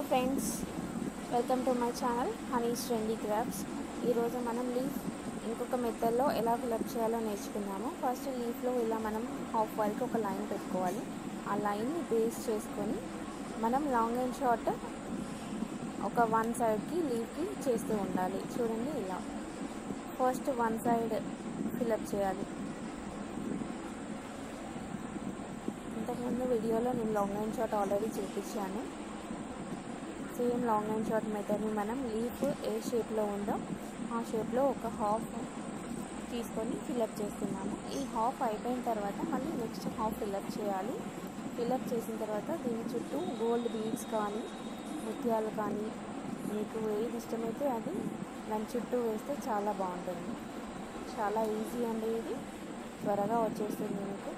friends welcome to my channel Honey's trendy crafts ఈరోజు మనం leaf ఇంకొక మెథడ్లో ఎలా ఫిలప్ చేయాలో నేర్చుకుందాము ఫస్ట్ లీఫ్లో ఇలా మనం హాఫ్ వరకు ఒక లైన్ పెట్టుకోవాలి ఆ లైన్ని బేస్ చేసుకొని మనం లాంగ్ అండ్ షార్ట్ ఒక వన్ సైడ్కి లీఫ్కి చేస్తూ ఉండాలి చూడండి ఇలా ఫస్ట్ వన్ సైడ్ ఫిలప్ చేయాలి ఇంతకుముందు వీడియోలో నేను లాంగ్ అండ్ షార్ట్ ఆల్రెడీ చూపించాను సేమ్ లాంగ్ అండ్ షార్ట్ మెథడ్ని మనం లీఫ్ ఏ షేప్లో ఉందో ఆ షేప్లో ఒక హాఫ్ తీసుకొని ఫిలప్ చేస్తున్నాము ఈ హాఫ్ అయిపోయిన తర్వాత మళ్ళీ నెక్స్ట్ హాఫ్ ఫిలప్ చేయాలి ఫిలప్ చేసిన తర్వాత దీని చుట్టూ గోల్డ్ బీడ్స్ కానీ ముత్యాలు కానీ మీకు ఏది ఇష్టమైతే అది దాని చుట్టూ వేస్తే చాలా బాగుంటుంది చాలా ఈజీ అండి ఇది త్వరగా వచ్చేస్తుంది మీకు